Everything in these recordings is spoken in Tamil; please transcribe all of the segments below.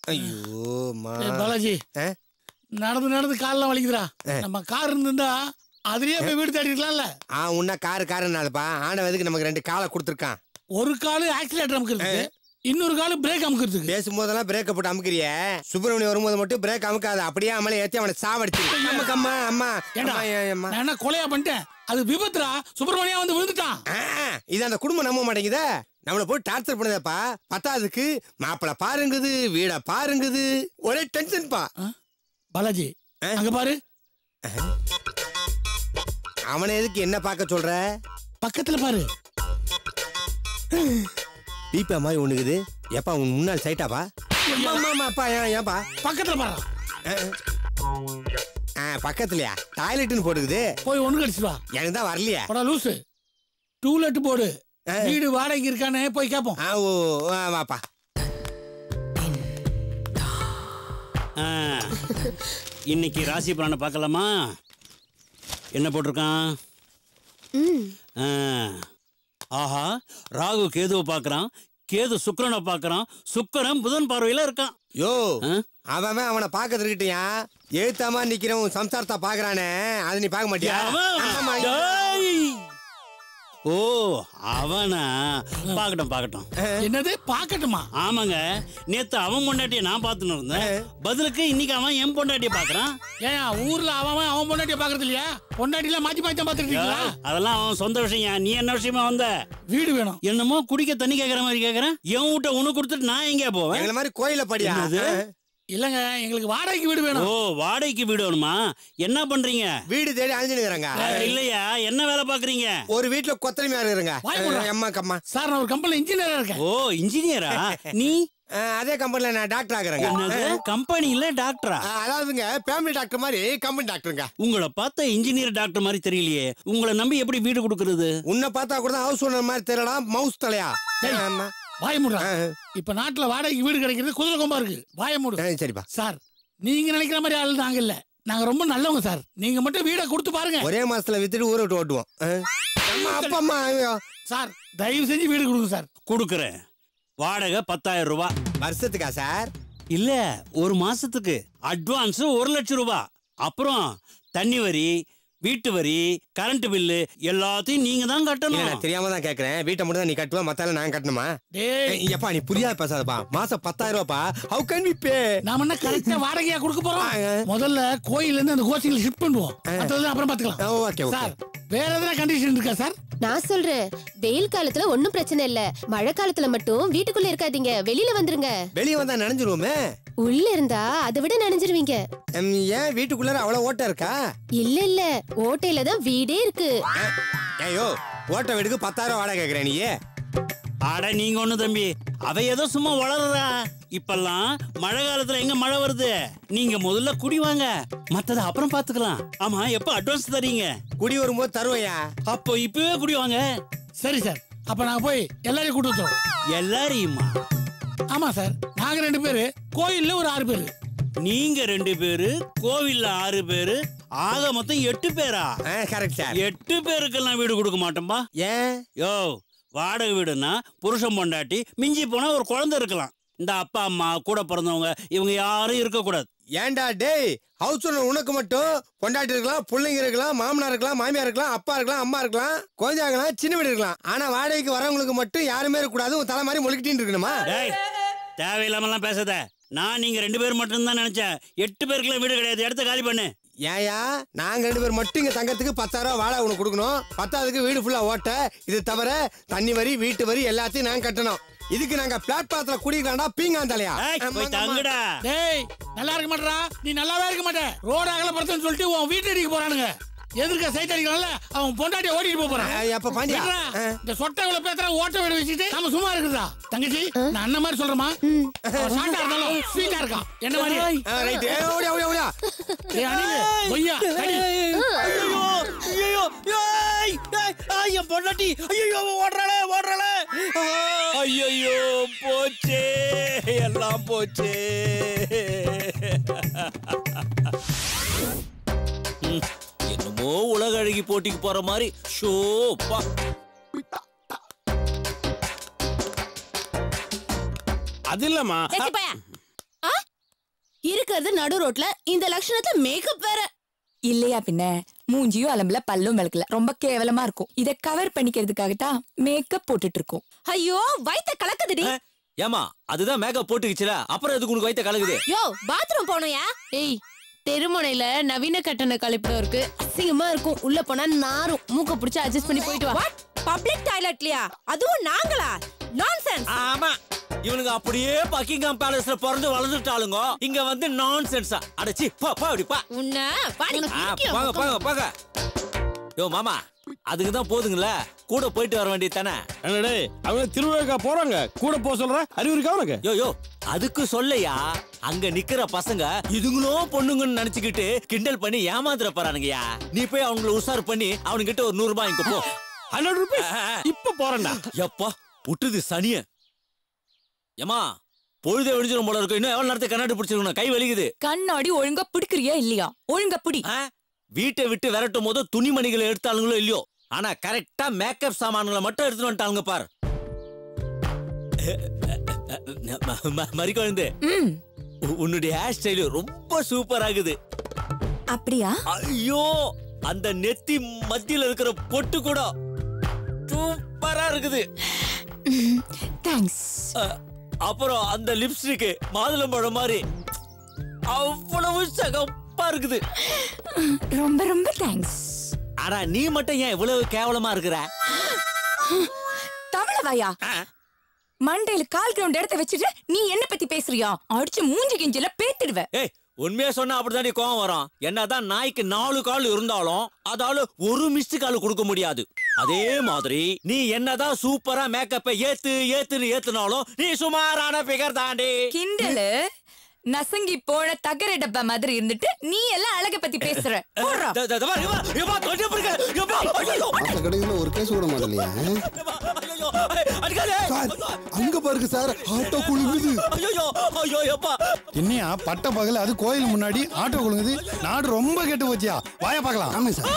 ஐயோ மா ஏய், பாலாஜி ஆ? நடந்து நடந்து காலெல்லாம் வலிக்குதுடா ஆ. நம்ம கார் இருந்திருந்தா அதுலயே போய் வீடு தேடி இருக்கலாம்ல ஆ உன்ன காரு காருனாலப்பா ஆனவதுக்கு நமக்கு ரெண்டு காலை கொடுத்துருக்கான் ஒரு காலு ஆக்சிலேட்டர் அமுக்கிறதுக்கு இன்னொரு காலு பிரேக் அமுக்கிறதுக்கு பேசும்போதெல்லாம் பிரேக்க போட்டு அமுக்கிறிய சுப்பிரமணியம் வரும்போது மட்டும் பிரேக் அமுக்காது அப்படியே அமல ஏத்தி அவனை சாவடிச்சு நமக்கு அம்மா அம்மா ஏண்டா அம்மா, ஏ, அம்மா நான் என்ன கொலையா பண்ணிட்டேன் அது விபத்துடா சுப்பிரமணியா வந்து விழுந்துட்டான் ஆ, இது அந்த குடும்பம் நம்ப மாட்டேங்குதே நம்மள போய் டார்ச்சர் பண்ணுதப்பா பத்தாவதுக்கு மாப்பிள பாருங்குது வீட பாருங்குது ஒரே டென்ஷன்ப்பா ஆ? பாலாஜி ஆ? அங்க பாரு அவனை எதுக்கு என்ன பார்க்க சொல்ற பக்கத்துல பாரு பீப்பா மாதிரி ஒண்ணுக்குது எப்பா உன் முன்னாள் சைட்டாப்பா அம்மா, அம்மா, அம்மா, அப்பா ஏன் ஏன்பா பக்கத்துல பாரு ஆ பக்கத்துலயா டாய்லெட்னு போட்டுக்குது போய் ஒண்ணு கடிச்சு வா எனக்கு தான் வரலையே போடா லூசு டூலெட் போடு ஆ. வீடு வாடகைக்கு இருக்கானே போய் கேப்போம் ஆ ஓ ஆ, வாப்பா ஆ, இன்னைக்கு ராசி பலனை பார்க்கலாமா என்ன போட்டிருக்கான் ம் ஆ, ஆஹா ராகு கேதுவை பார்க்கறான் கேது சுக்கிரனை பார்க்கறான் சுக்கிரன் புதன் பார்வையில இருக்கான் யோ ஆ? அவன் அவனை பார்க்க இருக்கட்டியா எழுத்தாமா நிக்கிறவன் உன் சம்சாரத்தை பாக்குறானே அது நீ பார்க்க மாட்டியா அவன்? ஆமாம்மா. டேய்! ஓ அவனா பார்க்கட்டும் பார்க்கட்டும் என்னது பாக்கட்டுமா ஆமாங்க நேத்து அவன் பொண்டாட்டியை நான் பார்த்துன்னு இருந்தேன் பதிலுக்கு இன்னைக்கு அவன் என் பொண்டாட்டியை பார்க்கறான் ஏன் ஊர்ல அவன் அவன் அவன் பொண்டாட்டிய பாக்குறது இல்லையா பொண்டாட்டில மாத்தி மாத்தி தான் பாத்துருக்கீங்களா அதெல்லாம் அவன் சொந்த விஷயம் நீ என்ன விஷயமா வந்த வீடு வேணும் என்னமோ குடிக்க தண்ணி கேக்குற மாதிரி கேக்குறேன் என் வீட்டை உனக்கு கொடுத்துட்டு நான் எங்க போவேன் எங்களை மாதிரி கோயில படியா என்னது? இல்லங்க எங்களுக்கு வாடகைக்கு வீடு ஓ வேணும் வாடகைக்கு வீடு வேணுமா என்ன பண்றீங்க வீடு தேடி அழிஞ்சுனுக்குறாங்க இல்லையா என்ன வேலை பாக்குறீங்க ஒரு வீட்டுல கொத்தனைமையா இருக்கிறங்க வாய் மூடுடா. அம்மா கம்மா சார் நான் ஒரு கம்பெனில இன்ஜினியரா இருக்கேன் ஓ இன்ஜினியரா நீ அதே கம்பெனில நான் டாக்டர் ஆகுறேங்க என்னது கம்பெனில டாக்டரா ஆ, அதாவதுங்க ஃபேமிலி டாக்டர் மாதிரி கம்பெனி டாக்டருங்க உங்களை பார்த்த இன்ஜினியர் டாக்டர் மாதிரி தெரியலையே உங்களை நம்பி எப்படி வீடு கொடுக்கறது உன்னை பார்த்தா கூட ஹவுஸ் ஓனர் மாதிரி தெரியலா மவுஸ் தலையா டேய். ஆமா வாய மூடுறா ஆ, இப்ப நாட்டுல வாடகைக்கு வீடு கிடைக்கிறது குதிரை கொம்பா இருக்கு வாய மூடு ஆ, சரிப்பா சார் நீங்க நினைக்கிற மாதிரி ஆள் நாங்க இல்ல நாங்க ரொம்ப நல்லவங்க சார் நீங்க மட்டும் வீட கொடுத்து பாருங்க ஒரே மாசத்துல வித்துட்டு ஊரை விட்டு ஓட்டுவோம் ஆ. அம்மா அப்பா அம்மா ஐயோ. சார் தயவு செஞ்சு வீடு கொடுங்க சார் கொடுக்கறேன் வாடகை பத்தாயிரம் ரூபாய் வருஷத்துக்கா சார் இல்ல ஒரு மாசத்துக்கு அட்வான்ஸ் ஒரு லட்சம் ரூபாய் அப்புறம் தண்ணி வரி வீட்டு வரி கரண்ட் பில்லு எல்லாத்தையும் நீங்க தான் இல்ல, கட்டணும் நான் தெரியாம தான் கேக்குறேன் வீட்டை மட்டும் தான் நீ கட்டுவா மத்தால நான் கட்டணுமா டேய் ஏய், எப்பா நீ புரியாத பேசாதப்பா மாசம் பத்தாயிரம் ரூபாப்பா ஹவு கேன் வி பே நாம என்ன கரெக்டா வாடகையா கொடுக்க போறோம் ஆ. முதல்ல கோயில்ல இருந்து அந்த கோச்சிங்ல ஷிஃப்ட் பண்ணுவோம் மத்ததெல்லாம் அப்புறம் பாத்துக்கலாம் ஓகே ஓகே சார் வேற எதனா கண்டிஷன் இருக்கா சார் நான் சொல்றேன் வெயில் காலத்துல ஒண்ணும் பிரச்சனை இல்ல மழை காலத்துல மட்டும் வீட்டுக்குள்ள இருக்காதீங்க வெளியில வந்துருங்க வெளியே வந்தா நனைஞ்சிருவோமே உள்ள இருந்தா அதை விட நனைஞ்சிருவீங்க எம், ஏன் வீட்டுக்குள்ளார அவ்வளவு ஓட்ட இருக்கா இல்ல இல்ல ஓட்டையில தான் வீடே இருக்கு ஆ, ஏய்யோ ஓட்ட வீடுக்கு பத்தாயிரம் வாடகை கேக்குறேன் நீ அட நீங்க ஒண்ணு தம்பி அவ ஏதோ சும்மா வளருறா இப்பெல்லாம் மழை காலத்துல எங்க மழை வருது நீங்க முதல்ல குடி வாங்க மத்தத அப்புறம் பாத்துக்கலாம் ஆமா எப்ப அட்வான்ஸ் தரீங்க குடி வரும்போது தருவையா அப்போ இப்பவே குடி வாங்க சரி சார் அப்ப நாங்க போய் எல்லாரையும் கூட்டு வந்தோம் எல்லாரையுமா ஆமா சார் நாங்க ரெண்டு பேரு கோயில்ல ஒரு ஆறு பேரு நீங்க ரெண்டு பேரு கோவில்ல ஆறு பேரு ஆக மொத்தம் எட்டு பேரா கரெக்ட் சார் எட்டு பேருக்கெல்லாம் வீடு கொடுக்க மாட்டோம்பா ஏன் யோ வாடகை வீடுன்னா புருஷன் பொண்டாட்டி மிஞ்சி போனா ஒரு குழந்தை இருக்கலாம் இந்த அப்பா அம்மா கூட பிறந்தவங்க இவங்க யாரும் இருக்கக்கூடாது ஏன்டா டேய் ஹவுஸ் ஓனர் உனக்கு மட்டும் பொண்டாட்டி இருக்கலாம் பிள்ளைங்க இருக்கலாம் மாமனார் இருக்கலாம் மாமியார் இருக்கலாம் அப்பா இருக்கலாம் அம்மா இருக்கலாம் குழந்தை இருக்கலாம் சின்ன வீடு இருக்கலாம் ஆனா வாடகைக்கு வரவங்களுக்கு மட்டும் யாருமே இருக்கக்கூடாது உன் தலை மாதிரி மொழிக்கிட்டு இருக்கணுமா டேய் தேவையில்லாமலாம் பேசாத நான் நீங்க ரெண்டு பேர் மட்டும் தான் நினைச்சேன் எட்டு பேருக்குலாம் வீடு கிடையாது இடத்த காலி பண்ணு ஏயா நாங்க ரெண்டு பேர் மட்டும் இங்க தங்கறதுக்கு பத்தாயிரம் ரூபாய் வாடகை உனக்கு கொடுக்கணும் பத்தாவதுக்கு வீடு ஃபுல்லா ஓட்ட இது தவிர தண்ணி வரி வீட்டு வரி எல்லாத்தையும் நாங்க கட்டணும் இதுக்கு நாங்க பிளாட்பாரத்துல குடிக்கலாம்டா பீங்காந்தலையா ஏய், போய் தங்குடா டேய் நல்லா இருக்க மாட்டா நீ நல்லாவே இருக்க மாட்டே ரோடு அகலப்படுத்துன்னு சொல்லிட்டு உன் வீட்டு அடிக்க போறானுங்க எதிர்க்க சைட் அடிக்கலாம்ல அவன் பொண்டாட்டிய ஓட்டிட்டு போப் போறான் ஏய், அப்ப பாண்டியா விட்றா. ஆ. இந்த சொட்டை இவ்வளவு பேசுற ஓட்ட வீடு வச்சுட்டு நம்ம சும்மா இருக்குதா தங்கச்சி நான் அண்ணன் மாதிரி சொல்றேமா அவன் ஷார்ட்டா இருந்தாலும் ஸ்வீட்டா இருக்கான் என்ன மாதிரி ஆ, ரைட் ஏய், ஓடியா ஓடியா ஓடியா டேய், அணிலு, கொய்யா, கடி. ஐயோ ஐயோ ஏய் ஏய், ஆ, என் பொண்டாட்டி ஐயோ ஓடுறாளே ஓடுறாளே ஐயோ போச்சே எல்லாம் போச்சே ம், என்னமோ உலக அழகி போட்டிக்கு போற மாதிரி ஷோப்பா அது இல்லம்மா ஏச்சி பையா. ஆ? இருக்கிறது நடு ரோட்ல இந்த லட்சணத்துல மேக்கப் வேற இல்லையா பின்ன மூஞ்சியும் அலம்புல பல்லும் விளக்கல ரொம்ப கேவலமா இருக்கும் இத கவர் பண்ணிக்கிறதுக்காக தான் மேக்கப் போட்டுட்டு இருக்கோம் ஐயோ வயித்த கலக்குதுடி ஏமா அதுதான் மேக்கப் போட்டுக்கிச்சுல அப்புறம் எதுக்கு உனக்கு வயித்த கலகுது யோ பாத்ரூம் போனோயா ஏய் தெருமுனையில நவீன கட்டண கழிப்பிடம் இருக்கு அசிங்கமா இருக்கும் உள்ள போனா நாரும் மூக்க புடிச்சு அட்ஜஸ்ட் பண்ணி போயிட்டு வா வாட் பப்ளிக் டாய்லெட்லயா அதுவும் நாங்களா நான்சென்ஸ் ஆமா இவனுங்க அப்படியே பக்கிங்காம் பேலஸ்ல பிறந்து வளர்ந்துட்டாளுங்க இங்க வந்து நான் சென்ஸா அடச்சி போ போ அப்படி பா உன்ன வாடி ஆ, போங்க போங்க போங்க யோ மாமா அதுக்கு தான் போதுங்களா கூட போயிட்டு வர வேண்டியது தானே என்னடே அவங்க திருவிழாக்கா போறாங்க கூட போக சொல்ற அறிவு இருக்கா உனக்கு யோ யோ அதுக்கு சொல்லையா அங்க நிக்கிற பசங்க இதுங்களும் பொண்ணுங்கன்னு நினைச்சுக்கிட்டு கிண்டல் பண்ணி ஏமாந்துட போறானுங்கயா நீ போய் அவங்கள உஷார் பண்ணி அவனுங்கிட்ட ஒரு நூறு ரூபாய் இங்க போ ஹண்ட்ரட் ருபீஸ் இப்ப போறேன்டா எப்பா விட்டுது சனிய ஏமா பொழுதே விழிஞ்சிரும் போல இருக்கும் இன்னும் எவ்வளவு நேரத்துக்கு கண்ணாடி பிடிச்சிருக்கணும் கை வலிக்குது கண்ணாடி ஒழுங்கா பிடிக்கிறியா இல்லையா ஒழுங்கா பிடி ஆ? வீட்டை விட்டு விரட்டும் போது துணிமணிகளை எடுத்தாளுங்களோ இல்லையோ ஆனா கரெக்டா மேக்கப் சாமான்களை மட்டும் எடுத்துட்டு வந்துட்டாளுங்க பார் ம- ம- மறிக்குழந்து ம் உ- உன்னுடைய ஹேர் ஸ்டைல் ரொம்ப சூப்பர் ஆகுது அப்படியா ஐயோ அந்த நெத்தி மத்தியில இருக்கிற பொட்டு கூட சூப்பரா இருக்குது தேங்க்ஸ் அ, அப்புறம் அந்த லிப்ஸ்டிக் மாதுளம்பழம் மாதிரி அவ்வளவு சகப்பா இருக்குது ரொம்ப ரொம்ப தேங்க்ஸ் ஆனா நீ மட்டும் ஏன் இவ்வளவு கேவலமா இருக்கிற தமிழவாயா மண்டையில கால் கிரவுண்ட் இடத்த வச்சுட்டு நீ என்ன பத்தி பேசுறியா அடிச்சு மூஞ்சி கிஞ்சில பேத்திடுவ ஏய் உண்மையா சொன்னா அப்படிதான் கோவம் வரும் என்னதான் நாய்க்கு நாலு கால் இருந்தாலும் அதால ஒரு மிஸ்டு கால் கொடுக்க முடியாது அதே மாதிரி நீ என்னதான் சூப்பரா மேக்கப்பை ஏத்து ஏத்துன்னு ஏத்துனாலும் நீ சுமாரான பிகர் தாண்டி கிண்டலு நசங்கி போன தகர டப்பா மாதிரி இருந்துட்டு நீ எல்லாம் அழக பத்தி பேசுற போடுறா. த- த- த- பாரு, இவா, இவா, தொண்டை பிடிக்க, இவா, ஐயோ, அந்த கடையில ஒரு கேஸ் கூட மாட்டலையா இவா, ஐயோ, அடிக்காதே. சார் அங்க பாருங்க சார் ஆட்டோ குழுங்குது ஐயோ, ஐயோ, எப்பா. என்னையா பட்ட பகல் அது கோயில் முன்னாடி ஆட்டோ குலுங்குது நாடு ரொம்ப கெட்டு போச்சியா வாய பார்க்கலாம் ஆமா சார்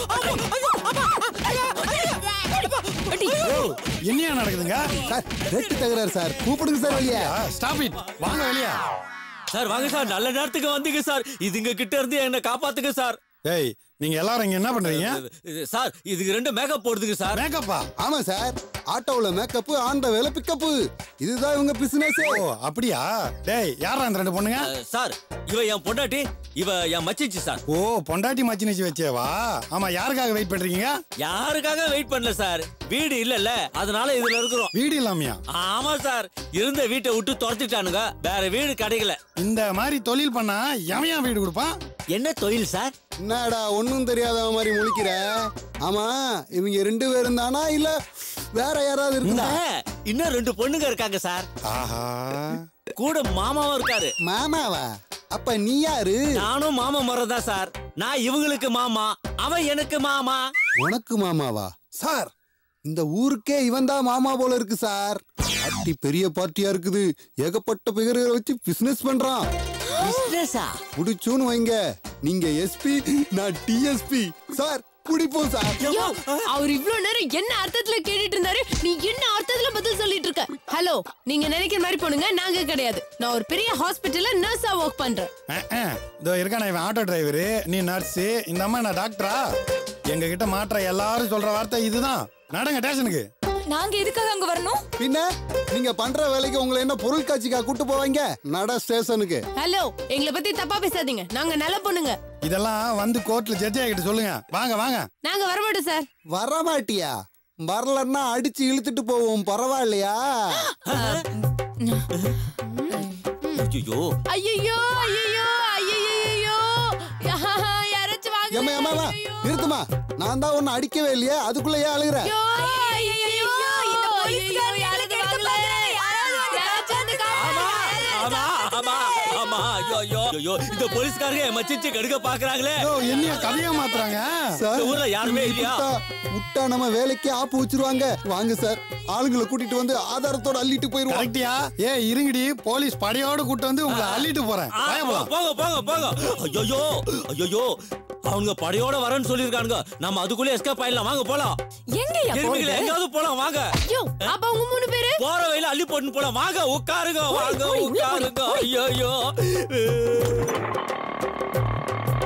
ஓ, என்னையா நடக்குதுங்க சார் ரெட்டு தகராறு சார் கூப்பிடுங்க சார் வெளியே ஸ்டாப் இட் வாங்க வெளியா சார் வாங்க சார் நல்ல நேரத்துக்கு வந்தீங்க சார் இதுங்க கிட்ட இருந்து என்ன காப்பாத்துங்க சார் ஏய் நீங்க எல்லாரும் இங்க என்ன பண்றீங்க இது- சார் இதுக்கு ரெண்டு மேக்கப் போடுதுங்க சார் மேக்கப்பா ஆமா சார் ஆட்டோவுல மேக்கப் ஆன் த வேலை பிக்கப் இதுதான் இவங்க பிசினஸ் ஓ அப்படியா டேய் யாரா இந்த ரெண்டு பொண்ணுங்க அஹ், சார் இவ என் பொண்டாட்டி இவ என் மச்சிச்சு சார் ஓ பொண்டாட்டி மச்சினிச்சு வச்சேவா ஆமா யாருக்காக வெயிட் பண்றீங்க யாருக்காக வெயிட் பண்ணல சார் வீடு இல்லல்ல அதனால இதுல இருக்கிறோம் வீடு இல்லாமையா ஆமா சார் இருந்த வீட்டை விட்டு துரத்திட்டானுங்க வேற வீடு கிடைக்கல இந்த மாதிரி தொழில் பண்ணா எவன் வீடு கொடுப்பான் என்ன தொழில் சார் என்னடா ஒண்ணும் தெரியாத மாதிரி முழிக்கிற ஆமா இவங்க ரெண்டு பேரும் தானா இல்ல வேற யாராவது இல்ல, இருக்குதா இன்னும் ரெண்டு பொண்ணுங்க இருக்காங்க சார் ஆஹா கூட மாமாவும் இருக்காரு மாமாவா அப்ப நீ யாரு நானும் மாமா முறை தான் சார் நான் இவங்களுக்கு மாமா அவன் எனக்கு மாமா உனக்கு மாமாவா சார் இந்த ஊருக்கே இவன் தான் மாமா போல இருக்கு சார் பார்ட்டி பெரிய பார்ட்டியா இருக்குது ஏகப்பட்ட பிகர்களை வச்சு பிசினஸ் பண்றான் பிசினஸா புடிச்சோன்னு வைங்க நீங்க எஸ்பி நான் டிஎஸ்பி சார் குடிப்போம் சார் ஐயோ, அவர் இவ்வளவு நேரம் என்ன அர்த்தத்துல கேட்டுட்டு இருந்தாரு நீ என்ன அர்த்தத்துல பதில் சொல்லிட்டு இருக்க ஹலோ நீங்க நினைக்கிற மாதிரி பொண்ணுங்க நாங்க கிடையாது நான் ஒரு பெரிய ஹாஸ்பிட்டல்ல நர்ஸா ஒர்க் பண்றேன் அஹ், அஹ். இதோ இருக்கானே இவன் ஆட்டோ டிரைவரு நீ நர்ஸு இந்த அம்மா நான் டாக்டரா எங்க கிட்ட மாற்ற எல்லாரும் சொல்ற வார்த்தை இதுதான் நடங்க ஸ்டேஷனுக்கு நாங்க எதுக்காக அங்க வரணும் பின்ன நீங்க பண்ற வேலைக்கு உங்களை என்ன பொருள் காட்சிக்கா கூட்டு போவாங்க நட ஸ்டேஷனுக்கு ஹலோ எங்களை பத்தி தப்பா பேசாதீங்க நாங்க நல்ல பொண்ணுங்க இதெல்லாம் வந்து கோர்ட்ல ஜட்ஜி ஆகிட்டு சொல்லுங்க வாங்க வாங்க நாங்க வரமாட்டோம் சார் வரமாட்டியா வரலன்னா அடிச்சு இழுத்துட்டு போவோம் பரவாயில்லையா ஐயோ ஐயோ ஐயோ ஐயோ யாராச்சும் வாங்க ஏமா ஏமா ஏமா, நிறுத்துமா நான் தான் ஒன்னு அடிக்கவே இல்லையே அதுக்குள்ள ஏன் அழுகுற ஐயோ, ஐயையோ, இந்த போலீஸ்காரங்க ஐயையோ, யாரும் யாராச்சும் கெடுக்க வாங்களே. மாட்டாங்க. யாராவது வந்து யாராச்சும் வந்து ஆமா காப்பாத்துங்க. ஆமா ஆமா ஆமா ஐயோ ஐயோ ஐயோ இந்த போலீஸ்காரங்க என் மச்சிச்சு கெடுக்க பாக்குறாங்களே ஓ என்னைய கதையா மாத்துறாங்க சார் இந்த ஊர்ல யாருமே இப்படி இல்லையா? விட்டா விட்டா நம்ம வேலைக்கே ஆப்பு வச்சிருவாங்க வாங்க சார் ஆளுங்களை கூட்டிட்டு வந்து ஆதாரத்தோட அள்ளிட்டு போயிருவோம் கரெக்டியா ஏ இருங்கடி போலீஸ் படையோட கூட்டு வந்து உங்களை அள்ளிட்டு போறேன் ஆ, வாயா போலாம். போங்க போங்க போங்க ஐயோ ஐயோ அவங்க படையோட வரேன்னு சொல்லிருக்கானுங்க நம்ம அதுக்குள்ளே எஸ்கேப் ஆயிடலாம் வாங்க போலாம் எங்கயா எருமைகளே, போறது எங்காவது போலாம் வாங்க ஐயோ, அப்ப உங்க மூணு பேரு போற வழியில அள்ளி டைல் போட்டு போல வாங்க உட்காருங்க வாங்க உட்காருங்க ஐயோ